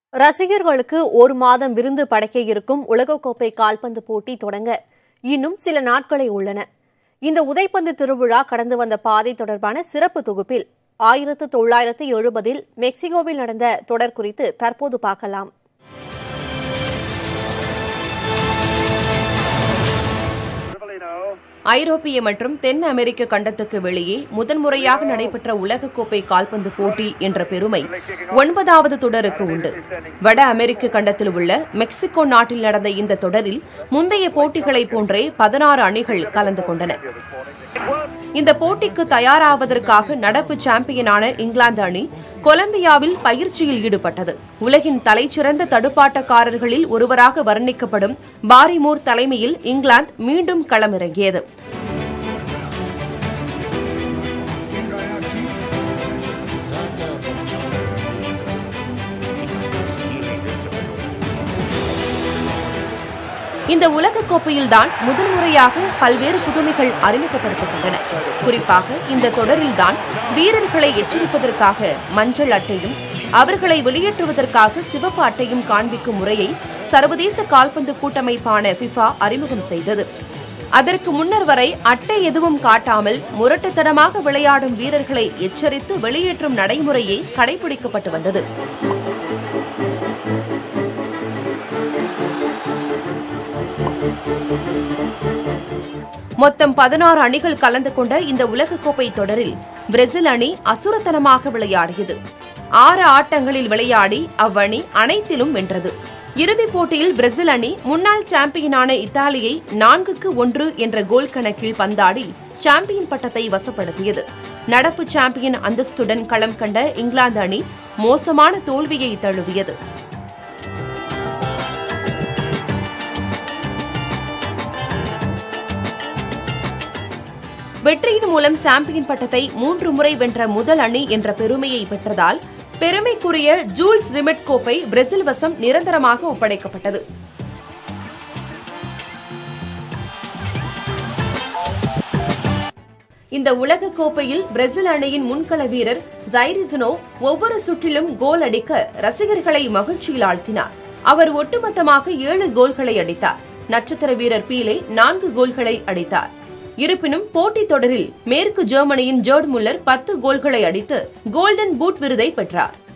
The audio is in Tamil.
ரசிகர்களுக்கு ஒரு மாதம் விருந்து படைக்க இருக்கும் உலகக்கோப்பை கால்பந்து போட்டி தொடங்க இன்னும் சில நாட்களே உள்ளன இந்த உதைப்பந்து திருவிழா கடந்து வந்த பாதை தொடர்பான சிறப்பு தொகுப்பில் ஆயிரத்து தொள்ளாயிரத்து எழுபதில் மெக்சிகோவில் நடந்த தொடர் குறித்து தற்போது பார்க்கலாம் ஐரோப்பிய மற்றும் தென் அமெரிக்க கண்டத்துக்கு வெளியே முதன்முறையாக நடைபெற்ற உலகக்கோப்பை கால்பந்து போட்டி என்ற பெருமை ஒன்பதாவது தொடருக்கு உண்டு வட அமெரிக்க கண்டத்தில் உள்ள மெக்சிகோ நாட்டில் நடந்த இந்த தொடரில் முந்தைய போட்டிகளைப் போன்றே பதினாறு அணிகள் கலந்து கொண்டன இந்த போட்டிக்கு தயாராவதற்காக நடப்பு சாம்பியனான இங்கிலாந்து அணி கொலம்பியாவில் பயிற்சியில் ஈடுபட்டது உலகின் தலைச்சிறந்த தடுப்பாட்டக்காரர்களில் ஒருவராக வர்ணிக்கப்படும் பாரிமூர் தலைமையில் இங்கிலாந்து மீண்டும் களமிறங்கியது இந்த உலகக்கோப்பையில்தான் முதன்முறையாக பல்வேறு புதுமைகள் அறிமுகப்படுத்தப்பட்டன குறிப்பாக இந்த தொடரில்தான் வீரர்களை எச்சரிப்பதற்காக மஞ்சள் அட்டையும் அவர்களை வெளியேற்றுவதற்காக சிவப்பு அட்டையும் காண்பிக்கும் முறையை சர்வதேச கால்பந்து கூட்டமைப்பான ஃபிஃபா அறிமுகம் செய்தது அதற்கு முன்னர் வரை அட்டை எதுவும் காட்டாமல் முரட்டுத்தனமாக விளையாடும் வீரர்களை எச்சரித்து வெளியேற்றும் நடைமுறையே கடைபிடிக்கப்பட்டு வந்தது மொத்தம் பதினாறு அணிகள் கலந்து கொண்ட இந்த உலகக்கோப்பை தொடரில் பிரேசில் அணி அசுரத்தனமாக விளையாடியது ஆறு ஆட்டங்களில் விளையாடி அவ்வணி அனைத்திலும் வென்றது இறுதிப் போட்டியில் பிரேசில் அணி முன்னாள் சாம்பியனான இத்தாலியை நான்குக்கு ஒன்று என்ற கோல் கணக்கில் பந்தாடி சாம்பியன் பட்டத்தை வசப்படுத்தியது நடப்பு சாம்பியன் அந்தஸ்துடன் களம் கண்ட இங்கிலாந்து அணி மோசமான தோல்வியை தழுவியது வெற்றியின் மூலம் சாம்பியன் பட்டத்தை மூன்று முறை வென்ற முதல் அணி என்ற பெருமையை பெற்றதால் பெருமைக்குரிய ஜூல்ஸ் ரிமெட் கோப்பை பிரேசில் வசம் நிரந்தரமாக ஒப்படைக்கப்பட்டது இந்த உலக கோப்பையில் பிரேசில் அணியின் முன்கள வீரர் ஜைரிசனோ ஒவ்வொரு சுற்றிலும் கோல் அடிக்க ரசிகர்களை மகிழ்ச்சியில் ஆழ்த்தினார் அவர் ஒட்டுமொத்தமாக ஏழு கோல்களை அடித்தார் நட்சத்திர வீரர் பீலே நான்கு கோல்களை அடித்தார் இருப்பினும் போட்டித் தொடரில் மேற்கு ஜெர்மனியின் ஜோர்ட் முல்லர் பத்து கோல்களை அடித்து கோல்டன் பூட் விருதை பெற்றார்